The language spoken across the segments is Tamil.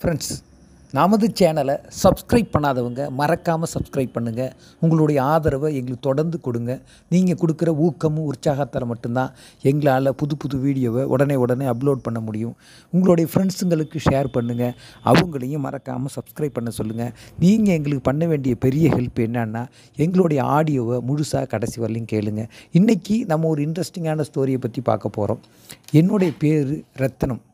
ஃப்ரெண்ட்ஸ் நமது சேனலை சப்ஸ்கிரைப் பண்ணாதவங்க மறக்காமல் சப்ஸ்கிரைப் பண்ணுங்கள் உங்களுடைய ஆதரவை எங்களுக்கு தொடர்ந்து கொடுங்க நீங்கள் கொடுக்குற ஊக்கமும் உற்சாகத்தால் மட்டும்தான் எங்களால் புது புது வீடியோவை உடனே உடனே அப்லோட் பண்ண முடியும் உங்களுடைய ஃப்ரெண்ட்ஸுங்களுக்கு ஷேர் பண்ணுங்கள் அவங்களையும் மறக்காமல் சப்ஸ்கிரைப் பண்ண சொல்லுங்கள் நீங்கள் எங்களுக்கு பண்ண வேண்டிய பெரிய ஹெல்ப் என்னன்னா எங்களுடைய ஆடியோவை முழுசாக கடைசி வரலையும் கேளுங்க இன்றைக்கி நம்ம ஒரு இன்ட்ரெஸ்டிங்கான ஸ்டோரியை பற்றி பார்க்க போகிறோம் என்னுடைய பேர் ரத்தனம்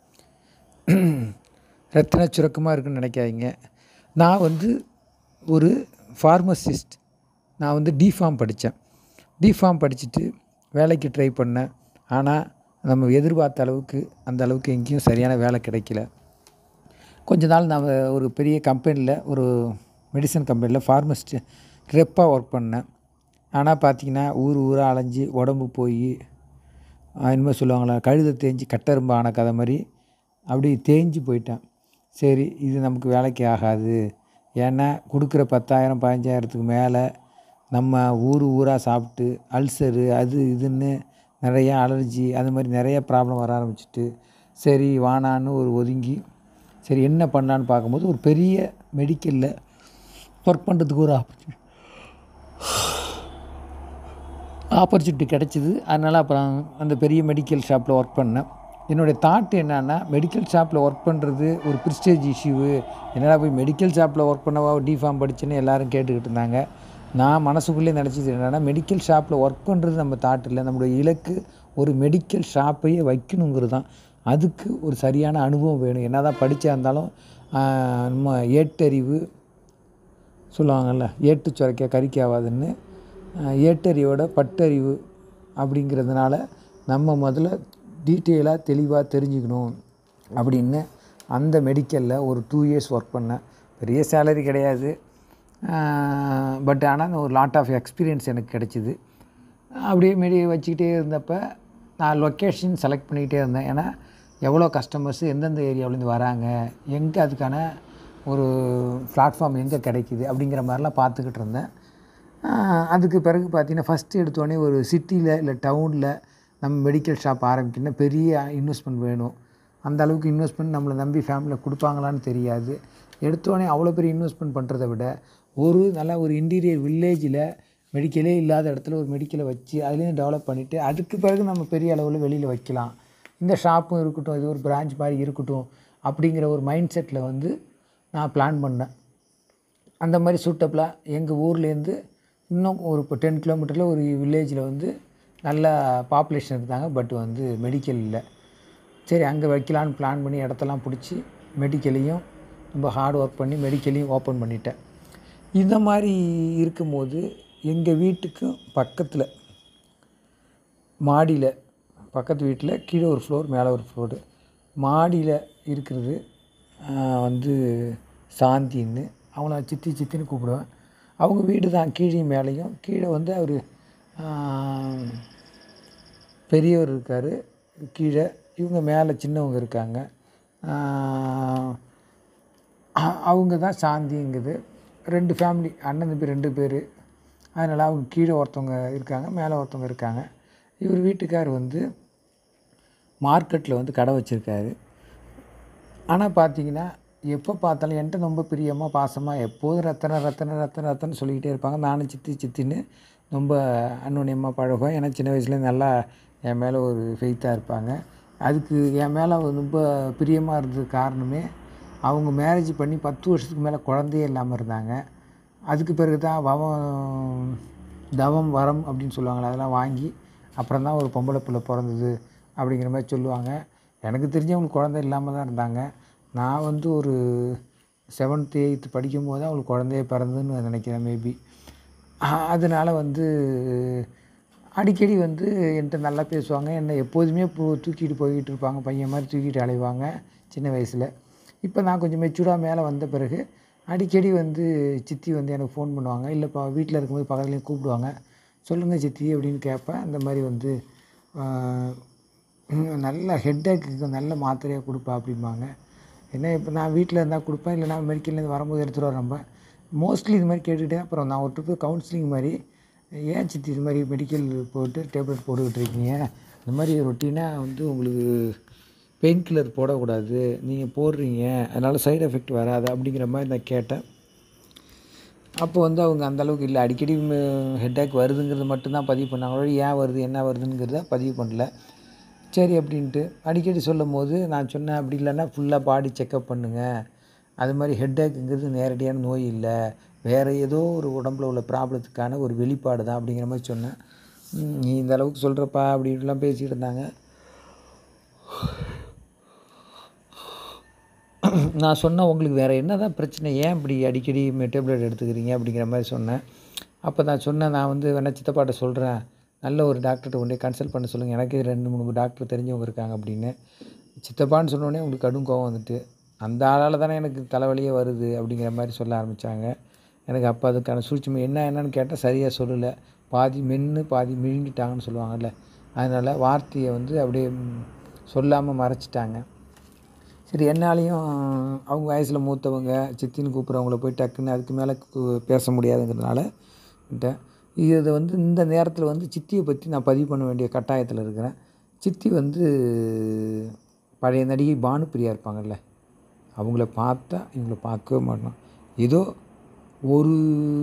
ரத்தின சுருக்கமாக இருக்குன்னு நினைக்காதீங்க நான் வந்து ஒரு ஃபார்மசிஸ்ட் நான் வந்து டிஃபார்ம் படித்தேன் டிஃபார்ம் படிச்சுட்டு வேலைக்கு ட்ரை பண்ணேன் ஆனால் நம்ம எதிர்பார்த்த அளவுக்கு அந்த அளவுக்கு எங்கேயும் சரியான வேலை கிடைக்கல கொஞ்ச நாள் நான் ஒரு பெரிய கம்பெனியில் ஒரு மெடிசன் கம்பெனியில் ஃபார்மசிஸ்ட் ரெப்பாக ஒர்க் பண்ணேன் ஆனால் பார்த்தீங்கன்னா ஊர் ஊராக அலைஞ்சு உடம்பு போய் என்னமோ சொல்லுவாங்களா கழுதை தேஞ்சு கட்டெரும்பு ஆன கதை மாதிரி அப்படி தேஞ்சு போயிட்டேன் சரி இது நமக்கு வேலைக்கு ஆகாது ஏன்னா கொடுக்குற பத்தாயிரம் பதினஞ்சாயிரத்துக்கு மேலே நம்ம ஊர் ஊராக சாப்பிட்டு அல்சரு அது இதுன்னு நிறையா அலர்ஜி அது மாதிரி நிறைய ப்ராப்ளம் வர ஆரம்பிச்சிட்டு சரி வானான்னு ஒரு ஒதுங்கி சரி என்ன பண்ணலான்னு பார்க்கும்போது ஒரு பெரிய மெடிக்கலில் ஒர்க் பண்ணுறதுக்கு ஒரு ஆப்பர்ச்சுனிட்டி ஆப்பர்ச்சுனிட்டி கிடச்சிது அதனால் அப்புறம் அந்த பெரிய மெடிக்கல் ஷாப்பில் ஒர்க் பண்ணேன் என்னுடைய தாட் என்னன்னா மெடிக்கல் ஷாப்பில் ஒர்க் பண்ணுறது ஒரு ப்ரிஸ்டேஜ் இஷ்யூவு என்னடா போய் மெடிக்கல் ஷாப்பில் ஒர்க் பண்ணவா டிஃபார்ம் படிச்சுன்னு எல்லோரும் கேட்டுக்கிட்டு இருந்தாங்க நான் மனசுக்குள்ளே நினச்சது என்னென்னா மெடிக்கல் ஷாப்பில் ஒர்க் பண்ணுறது நம்ம தாட் இல்லை நம்மளுடைய இலக்கு ஒரு மெடிக்கல் ஷாப்பையே வைக்கணுங்கிறது தான் அதுக்கு ஒரு சரியான அனுபவம் வேணும் என்ன தான் படித்தா இருந்தாலும் நம்ம ஏட்டறிவு சொல்லுவாங்கள்ல ஏட்டு சுரைக்க கறிக்காவாதுன்னு ஏட்டறிவோட பட்டறிவு அப்படிங்கிறதுனால நம்ம முதல்ல டீட்டெயிலாக தெளிவாக தெரிஞ்சுக்கணும் அப்படின்னு அந்த மெடிக்கலில் ஒரு டூ இயர்ஸ் ஒர்க் பண்ணேன் பெரிய சேலரி கிடையாது பட் ஆனால் ஒரு லாட் ஆஃப் எக்ஸ்பீரியன்ஸ் எனக்கு கிடச்சிது அப்படியே மெடி வச்சுக்கிட்டே இருந்தப்போ நான் லொக்கேஷன் செலக்ட் பண்ணிக்கிட்டே இருந்தேன் ஏன்னா எவ்வளோ கஸ்டமர்ஸ் எந்தெந்த ஏரியாவிலேருந்து வராங்க எங்கே அதுக்கான ஒரு பிளாட்ஃபார்ம் எங்கே கிடைக்கிது அப்படிங்கிற மாதிரிலாம் பார்த்துக்கிட்டு இருந்தேன் அதுக்கு பிறகு பார்த்தீங்கன்னா ஃபஸ்ட்டு எடுத்தோடனே ஒரு சிட்டியில் இல்லை டவுனில் நம்ம மெடிக்கல் ஷாப் ஆரம்பிக்கணும்னா பெரிய இன்வெஸ்ட்மெண்ட் வேணும் அந்த அளவுக்கு இன்வெஸ்ட்மெண்ட் நம்மளை நம்பி ஃபேமிலியில் கொடுப்பாங்களான்னு தெரியாது எடுத்தோடனே அவ்வளோ பெரிய இன்வெஸ்ட்மெண்ட் பண்ணுறத விட ஒரு நல்ல ஒரு இன்டீரியர் வில்லேஜில் மெடிக்கலே இல்லாத இடத்துல ஒரு மெடிக்கலை வச்சு அதுலேயும் டெவலப் பண்ணிவிட்டு அதுக்கு பிறகு நம்ம பெரிய அளவில் வெளியில் வைக்கலாம் இந்த ஷாப்பும் இருக்கட்டும் இது ஒரு பிரான்ச் மாதிரி இருக்கட்டும் அப்படிங்கிற ஒரு மைண்ட் செட்டில் வந்து நான் பிளான் பண்ணேன் அந்த மாதிரி சூட்டபிளாக எங்கள் ஊர்லேருந்து இன்னும் ஒரு இப்போ டென் கிலோமீட்டரில் ஒரு வில்லேஜில் வந்து நல்ல பாப்புலேஷன் இருந்தாங்க பட் வந்து மெடிக்கல் இல்லை சரி அங்கே வைக்கலான்னு பிளான் பண்ணி இடத்தெல்லாம் பிடிச்சி மெடிக்கலையும் ரொம்ப ஹார்ட் ஒர்க் பண்ணி மெடிக்கலையும் ஓப்பன் பண்ணிட்டேன் இந்த மாதிரி இருக்கும்போது எங்கள் வீட்டுக்கும் பக்கத்தில் மாடியில் பக்கத்து வீட்டில் கீழே ஒரு ஃப்ளோர் மேலே ஒரு ஃப்ளோரு மாடியில் இருக்கிறது வந்து சாந்தின்னு அவங்கள சித்தி சித்தின்னு கூப்பிடுவேன் அவங்க வீடு தான் கீழே மேலேயும் கீழே வந்து அவர் பெரியவர் இருக்கார் கீழே இவங்க மேலே சின்னவங்க இருக்காங்க அவங்க தான் சாந்திங்குது ரெண்டு ஃபேமிலி அண்ணன் தம்பி ரெண்டு பேர் அதனால் அவங்க கீழே ஒருத்தவங்க இருக்காங்க மேலே ஒருத்தவங்க இருக்காங்க இவர் வீட்டுக்கார் வந்து மார்க்கெட்டில் வந்து கடை வச்சுருக்காரு ஆனால் பார்த்தீங்கன்னா எப்போ பார்த்தாலும் என்கிட்ட ரொம்ப பிரியமாக பாசமாக எப்போதும் ரத்தன ரத்தன ரத்தன ரத்தனை சொல்லிக்கிட்டே இருப்பாங்க நானும் சித்தி சித்தின்னு ரொம்ப அன்னுணியமாக பழகுவேன் ஏன்னா சின்ன வயசுலேருந்து நல்லா என் மேலே ஒரு ஃபெய்த்தாக இருப்பாங்க அதுக்கு என் மேலே ரொம்ப பிரியமாக இருந்தது காரணமே அவங்க மேரேஜ் பண்ணி பத்து வருஷத்துக்கு மேலே குழந்தையே இல்லாமல் இருந்தாங்க அதுக்கு பிறகு தான் வவம் தவம் வரம் அப்படின்னு சொல்லுவாங்களே அதெல்லாம் வாங்கி அப்புறம் தான் ஒரு பொம்பளை பிள்ளை பிறந்தது அப்படிங்கிற மாதிரி சொல்லுவாங்க எனக்கு தெரிஞ்சவங்களுக்கு குழந்தை இல்லாமல் தான் இருந்தாங்க நான் வந்து ஒரு செவன்த்து எயித்து படிக்கும் போது தான் அவங்களுக்கு குழந்தைய பிறந்ததுன்னு நினைக்கிறேன் மேபி அதனால் வந்து அடிக்கடி வந்து என்கிட்ட நல்லா பேசுவாங்க என்னை எப்போதுமே தூக்கிட்டு போய்கிட்டு இருப்பாங்க பையன் மாதிரி தூக்கிட்டு அலைவாங்க சின்ன வயசில் இப்போ நான் கொஞ்சம் மெச்சூர்டாக மேலே வந்த பிறகு அடிக்கடி வந்து சித்தி வந்து எனக்கு ஃபோன் பண்ணுவாங்க இல்லை இப்போ வீட்டில் இருக்கும்போது பக்கத்துலேயும் கூப்பிடுவாங்க சொல்லுங்கள் சித்தி அப்படின்னு கேட்பேன் அந்த மாதிரி வந்து நல்ல ஹெட்டேக்கு நல்ல மாத்திரையாக கொடுப்பா அப்படிம்பாங்க என்ன இப்போ நான் வீட்டில் இருந்தால் கொடுப்பேன் இல்லைனா மெடிக்கல்லேருந்து வரும்போது எடுத்துகிட்டு வரேன் மோஸ்ட்லி இது மாதிரி கேட்டுக்கிட்டே அப்புறம் நான் ஒரு ட்ரிப்பு கவுன்சிலிங் மாதிரி ஏன் சித்தி இது மாதிரி மெடிக்கல் போட்டு டேப்லெட் போட்டுக்கிட்டு இருக்கீங்க இந்த மாதிரி ரொட்டீனாக வந்து உங்களுக்கு பெயின் கில்லர் போடக்கூடாது நீங்கள் போடுறீங்க அதனால் சைடு எஃபெக்ட் வராது அப்படிங்கிற மாதிரி நான் கேட்டேன் அப்போ வந்து அவங்க அந்த அளவுக்கு இல்லை அடிக்கடி ஹெட்டேக் வருதுங்கிறது மட்டும்தான் பதிவு பண்ணாங்க ஒழிய ஏன் வருது என்ன வருதுங்கிறத பதிவு பண்ணல சரி அப்படின்ட்டு அடிக்கடி சொல்லும் போது நான் சொன்னேன் அப்படி இல்லைன்னா ஃபுல்லாக பாடி செக்கப் பண்ணுங்கள் அது மாதிரி ஹெட்டேக்குங்கிறது நேரடியான நோய் இல்லை வேறு ஏதோ ஒரு உடம்புல உள்ள ப்ராப்ளத்துக்கான ஒரு வெளிப்பாடு தான் அப்படிங்கிற மாதிரி சொன்னேன் ம், நீ இந்த அளவுக்கு சொல்கிறப்பா அப்படின்லாம் பேசிகிட்டு இருந்தாங்க நான் சொன்னேன் உங்களுக்கு வேறு என்ன தான் பிரச்சனை ஏன் இப்படி அடிக்கடி டேப்லெட் எடுத்துக்கிறீங்க அப்படிங்கிற மாதிரி சொன்னேன் அப்போ நான் சொன்னேன் நான் வந்து வேணா சித்தப்பாட்ட சொல்கிறேன் நல்ல ஒரு டாக்டர்கிட்ட கொண்டு போய் கன்சல்ட் பண்ண சொல்லுங்கள் எனக்கு ரெண்டு மூணு டாக்டர் தெரிஞ்சவங்க இருக்காங்க அப்படின்னு சித்தப்பான்னு சொன்னோடனே உங்களுக்கு கடும் கோவம் வந்துட்டு அந்த ஆளால் தானே எனக்கு தலைவலியே வருது அப்படிங்கிற மாதிரி சொல்ல ஆரம்பித்தாங்க எனக்கு அப்போ அதுக்கான சூழ்ச்சி என்ன என்னன்னு கேட்டால் சரியாக சொல்லலை பாதி மென்று பாதி விழுங்கிட்டாங்கன்னு சொல்லுவாங்கல்ல அதனால் வார்த்தையை வந்து அப்படியே சொல்லாமல் மறைச்சிட்டாங்க சரி என்னாலையும் அவங்க வயசில் மூத்தவங்க சித்தின்னு கூப்பிட்றவங்கள போய் டக்குன்னு அதுக்கு மேலே பேச முடியாதுங்கிறதுனால விட்டேன் இது வந்து இந்த நேரத்தில் வந்து சித்தியை பற்றி நான் பதிவு பண்ண வேண்டிய கட்டாயத்தில் இருக்கிறேன் சித்தி வந்து பழைய நடிகை பானுப்பிரியா இருப்பாங்கல்ல அவங்கள பார்த்தா இவங்கள பார்க்கவே மாட்டோம் ஏதோ ஒரு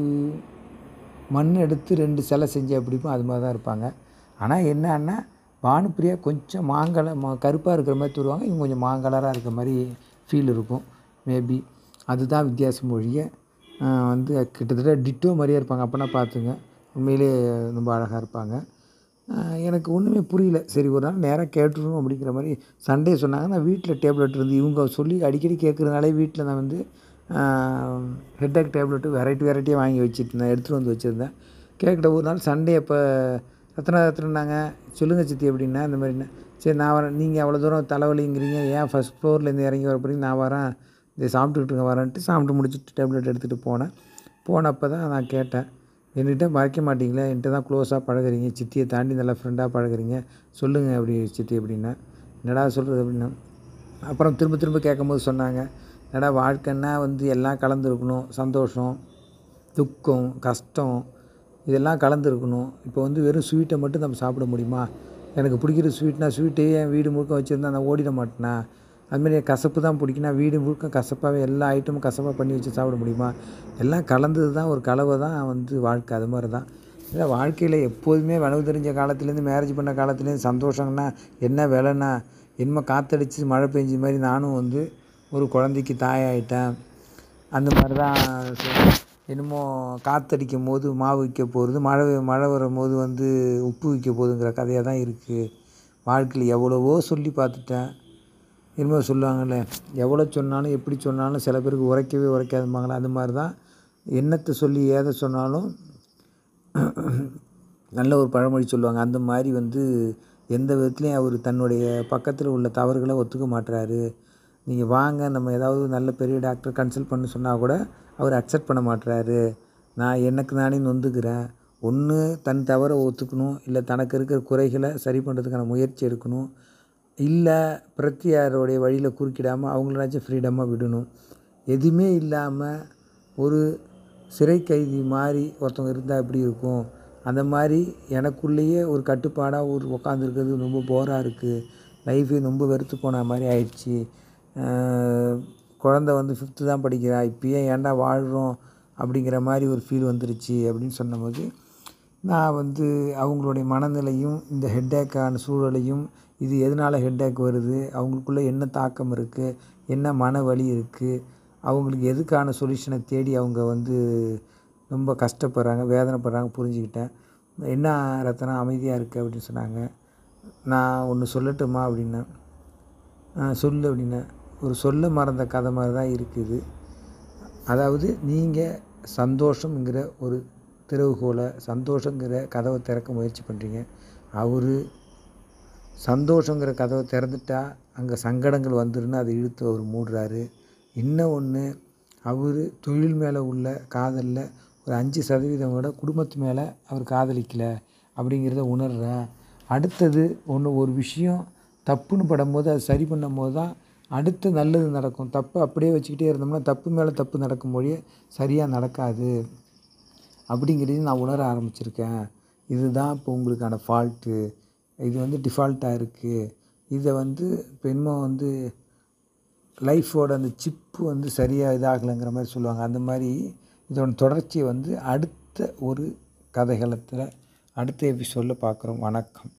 மண் எடுத்து ரெண்டு சிலை செஞ்சு எப்படி இருக்கும் அது மாதிரி தான் இருப்பாங்க ஆனால் என்னன்னா பானுப்பிரியா கொஞ்சம் மாங்கல மா கருப்பாக இருக்கிற மாதிரி தருவாங்க இவங்க கொஞ்சம் மாங்கலராக இருக்கிற மாதிரி ஃபீல் இருக்கும் மேபி அதுதான் வித்தியாசம் ஒழிய ஆஹ் வந்து கிட்டத்தட்ட டிட்டோ மாதிரியே இருப்பாங்க அப்போனா பார்த்துங்க உண்மையிலே ரொம்ப அழகாக இருப்பாங்க ஆஹ் எனக்கு ஒன்றுமே புரியல சரி ஒரு நாள் நேராக கேட்டுருணும் அப்படிங்கிற மாதிரி சண்டே சொன்னாங்க நான் வீட்டில் டேப்லெட் இருந்து இவங்க சொல்லி அடிக்கடி கேட்குறதுனாலே வீட்டில் நான் வந்து ஹெட்டேக் டேப்லெட்டு வெரைட்டி வெரைட்டியாக வாங்கி வச்சுட்டு இருந்தேன் எடுத்துகிட்டு வந்து வச்சுருந்தேன் கேட்குற ஒரு நாள் சண்டே அப்போ ரத்னா ரத்னாங்க சொல்லுங்கள் சித்தி அப்படின்னா இந்த மாதிரிண்ணே சரி நான் வரேன் நீங்கள் அவ்வளோ தூரம் தலைவலிங்கிறீங்க ஏன் ஃபஸ்ட் ஃப்ளோர்லேருந்து இறங்கி வர போகிறீங்க நான் வரேன் இதை சாப்பிட்டுக்கிட்டுங்க வரேன்ட்டு சாப்பிட்டு முடிச்சுட்டு டேப்லெட் எடுத்துகிட்டு போனேன் போனப்போ தான் நான் கேட்டேன் என்கிட்ட மறைக்க மாட்டீங்களே என்கிட்ட தான் க்ளோஸாக பழகுறீங்க சித்தியை தாண்டி நல்லா ஃப்ரெண்டாக பழகுறீங்க சொல்லுங்கள் அப்படி சித்தி அப்படின்னா என்னடா சொல்கிறது அப்படின்னா அப்புறம் திரும்ப திரும்ப கேட்கும்போது சொன்னாங்க என்னடா வாழ்க்கைன்னா வந்து எல்லாம் கலந்துருக்கணும் சந்தோஷம் துக்கம் கஷ்டம் இதெல்லாம் கலந்துருக்கணும் இப்போ வந்து வெறும் ஸ்வீட்டை மட்டும் நம்ம சாப்பிட முடியுமா எனக்கு பிடிக்கிற ஸ்வீட்னா ஸ்வீட்டே என் வீடு முழுக்க வச்சுருந்தா நான் ஓடிட மாட்டேனா அதுமாரி கசப்பு தான் பிடிக்கும்னா வீடு முழுக்க கசப்பாகவே எல்லா ஐட்டமும் கசப்பாக பண்ணி வச்சு சாப்பிட முடியுமா எல்லாம் கலந்தது தான் ஒரு கலவை தான் வந்து வாழ்க்கை அது மாதிரி தான் இல்லை வாழ்க்கையில் எப்போதுமே வனவு தெரிஞ்ச காலத்துலேருந்து மேரேஜ் பண்ண காலத்துலேருந்து சந்தோஷம்னா என்ன விலைன்னா என்னமோ காற்றடிச்சு மழை பெஞ்ச மாதிரி நானும் வந்து ஒரு குழந்தைக்கு தாயாயிட்டேன் அந்த மாதிரி தான் சொ- என்னமோ காற்றடிக்கும் போது மாவு விற்க போகிறது மழை மழை வரும்போது வந்து உப்பு விற்க போகுதுங்கிற கதையாக தான் இருக்குது வாழ்க்கையில் எவ்வளவோ சொல்லி பார்த்துட்டேன் என்னமோ சொல்லுவாங்கள்ல எவ்வளோ சொன்னாலும் எப்படி சொன்னாலும் சில பேருக்கு உரைக்கவே உரைக்காதும்பாங்களே அது மாதிரி தான் என்னத்தை சொல்லி ஏதை சொன்னாலும் நல்ல ஒரு பழமொழி சொல்லுவாங்க அந்த மாதிரி வந்து எந்த விதத்துலையும் அவர் தன்னுடைய பக்கத்தில் உள்ள தவறுகளை ஒத்துக்க மாட்றாரு நீங்கள் வாங்க நம்ம ஏதாவது நல்ல பெரிய டாக்டர் கன்சல்ட் பண்ண சொன்னால் கூட அவர் அக்செப்ட் பண்ண மாட்றாரு நான் எனக்கு நானே நொந்துக்கிறேன் ஒன்று தன் தவறை ஒத்துக்கணும் இல்லை தனக்கு இருக்கிற குறைகளை சரி பண்ணுறதுக்கான முயற்சி எடுக்கணும் இல்லை பிரத்தியாரோடைய வழியில் குறுக்கிடாமல் அவங்களாச்சும் ஃப்ரீடமாக விடணும் எதுவுமே இல்லாமல் ஒரு சிறை கைதி மாதிரி ஒருத்தவங்க இருந்தால் எப்படி இருக்கும் அந்த மாதிரி எனக்குள்ளேயே ஒரு கட்டுப்பாடாக ஒரு உட்காந்துருக்கிறது ரொம்ப போராக இருக்குது லைஃபே ரொம்ப வெறுத்து போன மாதிரி ஆயிடுச்சு அஹ் குழந்த வந்து ஃபிஃப்த்து தான் படிக்கிறா இப்பயே ஏன்டா வாழ்கிறோம் அப்படிங்கிற மாதிரி ஒரு ஃபீல் வந்துருச்சு அப்படின்னு சொன்னபோது நான் வந்து அவங்களுடைய மனநிலையும் இந்த ஹெட்டேக்கான சூழலையும் இது எதனால் ஹெட்டேக் வருது அவங்களுக்குள்ள என்ன தாக்கம் இருக்குது என்ன மன வலி இருக்குது அவங்களுக்கு எதுக்கான சொல்யூஷனை தேடி அவங்க வந்து ரொம்ப கஷ்டப்படுறாங்க வேதனைப்படுறாங்க புரிஞ்சுக்கிட்டேன் என்ன ரத்தனா அமைதியாக இருக்குது அப்படின்னு சொன்னாங்க நான் ஒன்று சொல்லட்டுமா அப்படின்னேன் "ஆ, சொல்லு அப்படின்னேன் ஒரு சொல்ல மறந்த கதை மாதிரி தான் இருக்குது அதாவது நீங்கள் சந்தோஷங்கிற ஒரு திறவுகோலை சந்தோஷங்கிற கதவை திறக்க முயற்சி பண்ணுறீங்க அவர் சந்தோஷங்கிற கதவை திறந்துட்டா அங்கே சங்கடங்கள் வந்துருன்னு அதை இழுத்து அவர் மூடுறாரு இன்னும் ஒன்று அவர் தொழில் மேலே உள்ள காதலில் ஒரு அஞ்சு சதவீதம் விட குடும்பத்து மேலே அவர் காதலிக்கலை அப்படிங்கிறத உணர்றேன் அடுத்தது ஒன்று ஒரு விஷயம் தப்புன்னு படும்போது அது சரி பண்ணும்போது தான் அடுத்து நல்லது நடக்கும் தப்பு அப்படியே வச்சுக்கிட்டே இருந்தோம்னா தப்பு மேலே தப்பு நடக்கும் மொழியே சரியாக நடக்காது அப்படிங்கிறதையும் நான் உணர ஆரம்பிச்சிருக்கேன் இதுதான் இப்போ உங்களுக்கான ஃபால்ட்டு இது வந்து டிஃபால்ட்டாக இருக்குது இதை வந்து இப்போ இன்னும் வந்து லைஃபோட அந்த சிப்பு வந்து சரியாக இதாகலைங்கிற மாதிரி சொல்லுவாங்க அந்த மாதிரி இதோட தொடர்ச்சியை வந்து அடுத்த ஒரு கதைகளத்தில் அடுத்த எபிசோடில் பார்க்குறோம் வணக்கம்